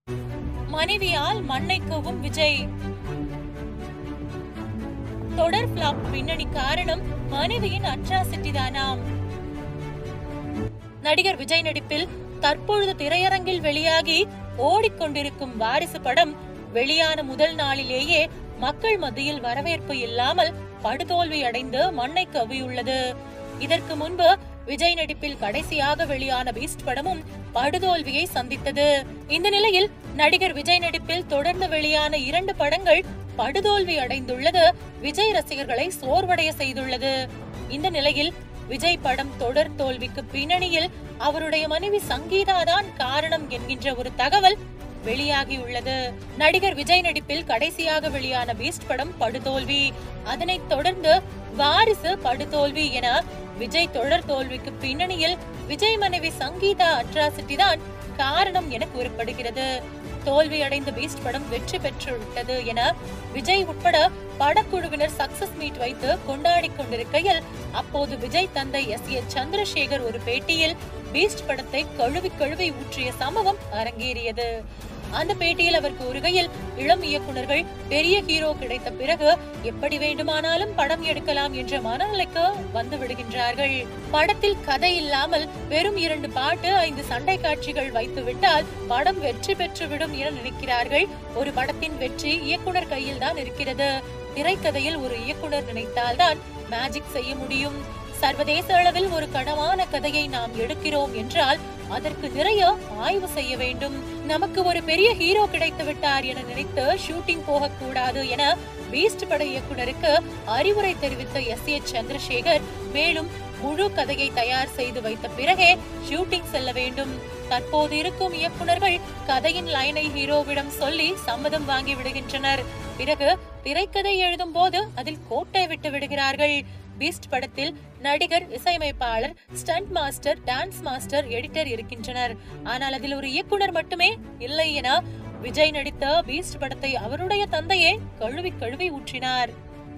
மனைவியால் மண்ணை கவும் விஜய் தொடர் பிளாப் பின்னணி காரணம் மனைவியின் அட்ராசிட்டி தானாம் நடிகர் விஜய் நடிப்பில் தற்பொழுது திரையரங்கில் வெளியாகி ஓடிக்கொண்டிருக்கும் வாரிசு படம் வெளியான முதல் நாளிலேயே மக்கள் மத்தியில் வரவேற்பு இல்லாமல் படுதோல்வி அடைந்து மண்ணை கவ்வியுள்ளது இதற்கு முன்பு விஜய் நடிப்பில் கடைசியாக வெளியான பீஸ்ட் படமும் படுதோல்வியை சந்தித்தது இந்த நிலையில் நடிகர் விஜய் நடிப்பில் தொடர்ந்து வெளியான இரண்டு படங்கள் படுதோல்வி அடைந்துள்ளது விஜய் ரசிகர்களை சோர்வடைய செய்துள்ளது இந்த நிலையில் விஜய் படம் தொடர் தோல்விக்கு பின்னணியில் அவருடைய மனைவி சங்கீதா தான் காரணம் என்கின்ற ஒரு தகவல் வெளியாகியுள்ளது நடிகர் விஜய் நடிப்பில் கடைசியாக வெளியான பீஸ்ட் படம் படுதோல்வி அதனைத் தொடர்ந்து வாரிசு படுதோல்வி என விஜய் தொடர் தோல்விக்கு பின்னணியில் விஜய் மனைவி சங்கீதா அட்ராசிட்டி தான் காரணம் என கூறப்படுகிறது தோல்வி அடைந்த பீஸ்ட் படம் வெற்றி பெற்று விட்டது என விஜய் உட்பட படக்குழுவினர் சக்சஸ் மீட் வைத்து கொண்டாடி கொண்டிருக்கையில் அப்போது விஜய் தந்தை எஸ் ஏ சந்திரசேகர் ஒரு பேட்டியில் பீஸ்ட் படத்தை கழுவி கழுவி ஊற்றிய சம்பவம் அரங்கேறியது அந்த பேட்டியில் அவர் கூறுகையில் இளம் இயக்குனர்கள் பெரிய ஹீரோ கிடைத்த பிறகு எப்படி வேண்டுமானாலும் படம் எடுக்கலாம் என்ற மனநிலைக்கு வந்து விடுகின்றார்கள் படத்தில் கதை இல்லாமல் வெறும் இரண்டு பாட்டு ஐந்து சண்டை காட்சிகள் வைத்து விட்டால் படம் வெற்றி பெற்றுவிடும் என நினைக்கிறார்கள் ஒரு படத்தின் வெற்றி இயக்குனர் கையில் தான் இருக்கிறது திரைக்கதையில் ஒரு இயக்குனர் நினைத்தால்தான் மேஜிக் செய்ய முடியும் சர்வதேச அளவில் ஒரு கனவான கதையை நாம் எடுக்கிறோம் என்றால் அதற்கு நிறைய ஆய்வு செய்ய வேண்டும் நமக்கு ஒரு பெரிய ஹீரோ கிடைத்து விட்டார் என நினைத்து ஷூட்டிங் போகக்கூடாது என பீஸ்ட் பட இயக்குனருக்கு அறிவுரை தெரிவித்த எஸ் ஏ சந்திரசேகர் மேலும் முழு கதையை தயார் செய்து வைத்த பிறகே ஷூட்டிங் செல்ல வேண்டும் தற்போது இருக்கும் இயக்குனர்கள் கதையின் லைனை ஹீரோவிடம் சொல்லி சம்மதம் வாங்கி விடுகின்றனர் பிறகு திரைக்கதை எழுதும் போது அதில் கோட்டை விட்டு விடுகிறார்கள் பீஸ்ட் படத்தில் நடிகர் இசையமைப்பாளர் stunt master dance master editor இருக்கின்றனர் ஆனால் அதில் ஒரு இயக்குனர் மட்டுமே இல்லை என விஜய் நடித்த பீஸ்ட் படத்தை அவருடைய தந்தையே கழுவி கழுவி ஊற்றினார்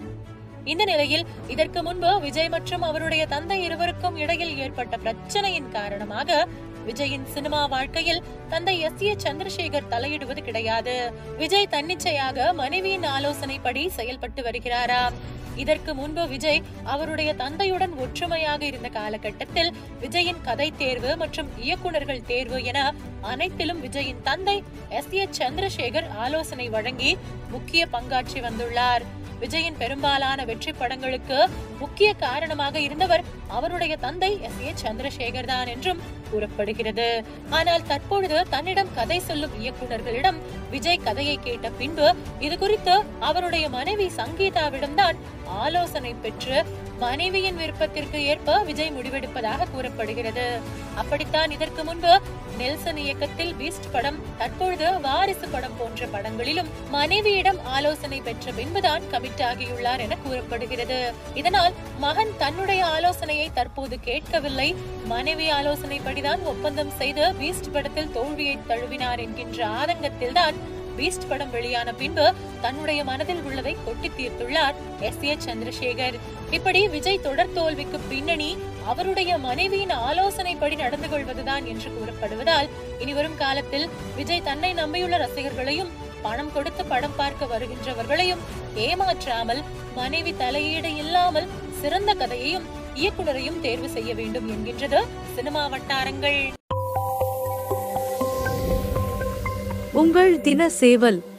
இந்த நிலையில் இதற்கு முன்பு விஜய் மற்றும் அவருடைய தந்தை இருவருக்கும் இடையில் ஏற்பட்ட பிரச்சனையின் காரணமாக விஜயின் சினிமா வாழ்க்கையில் தந்தை எஸ் ஏ சந்திரசேகர் தலையிடுவது கிடையாது விஜய் தன்னிச்சையாக மனைவியின் ஆலோசனைப்படி செயல்பட்டு வருகிறாராம் இதற்கு முன்பு விஜய் அவருடைய தந்தையுடன் ஒற்றுமையாக இருந்த காலகட்டத்தில் விஜயின் கதை தேர்வு மற்றும் இயக்குனர்கள் தேர்வு என அனைத்திலும் விஜயின் தந்தை எஸ் ஏ சந்திரசேகர் ஆலோசனை வழங்கி முக்கிய பங்காற்றி வந்துள்ளார் விஜயின் பெரும்பாலான வெற்றி படங்களுக்கு முக்கிய காரணமாக இருந்தவர் அவருடைய தந்தை எஸ் ஏ சந்திரசேகர் தான் என்றும் கூறப்படுகிறது ஆனால் தற்பொழுது தன்னிடம் கதை சொல்லும் இயக்குனர்களிடம் விஜய் கதையை கேட்ட பின்பு இது குறித்து அவருடைய மனைவி சங்கீதாவிடம் தான் ஆலோசனை பெற்று மனைவியின் விருப்பத்திற்கு ஏற்ப விஜய் முடிவெடுப்பதாக கூறப்படுகிறது அப்படித்தான் இதற்கு முன்பு நெல்சன் இயக்கத்தில் பீஸ்ட் படம் தற்பொழுது வாரிசு படம் போன்ற படங்களிலும் மனைவியிடம் ஆலோசனை பெற்ற பின்புதான் கமிட் ஆகியுள்ளார் என கூறப்படுகிறது இதனால் மகன் தன்னுடைய ஆலோசனையை தற்போது கேட்கவில்லை மனைவி ஆலோசனைப்படிதான் ஒப்பந்தம் செய்து பீஸ்ட் படத்தில் தோல்வியை தழுவினார் என்கின்ற ஆதங்கத்தில் தான் பீஸ்ட் படம் வெளியான பின்பு தன்னுடைய மனதில் உள்ளதை கொட்டி தீர்த்துள்ளார் எஸ் ஏ சந்திரசேகர் இப்படி விஜய் தொடர் தோல்விக்கு பின்னணி அவருடைய மனைவியின் ஆலோசனைப்படி நடந்து கொள்வதுதான் என்று கூறப்படுவதால் இனிவரும் காலத்தில் விஜய் தன்னை நம்பியுள்ள ரசிகர்களையும் பணம் கொடுத்து படம் பார்க்க வருகின்றவர்களையும் ஏமாற்றாமல் மனைவி தலையீடு இல்லாமல் சிறந்த கதையையும் இயக்குனரையும் தேர்வு செய்ய வேண்டும் என்கின்றது சினிமா வட்டாரங்கள் உங்கள் தின சேவல்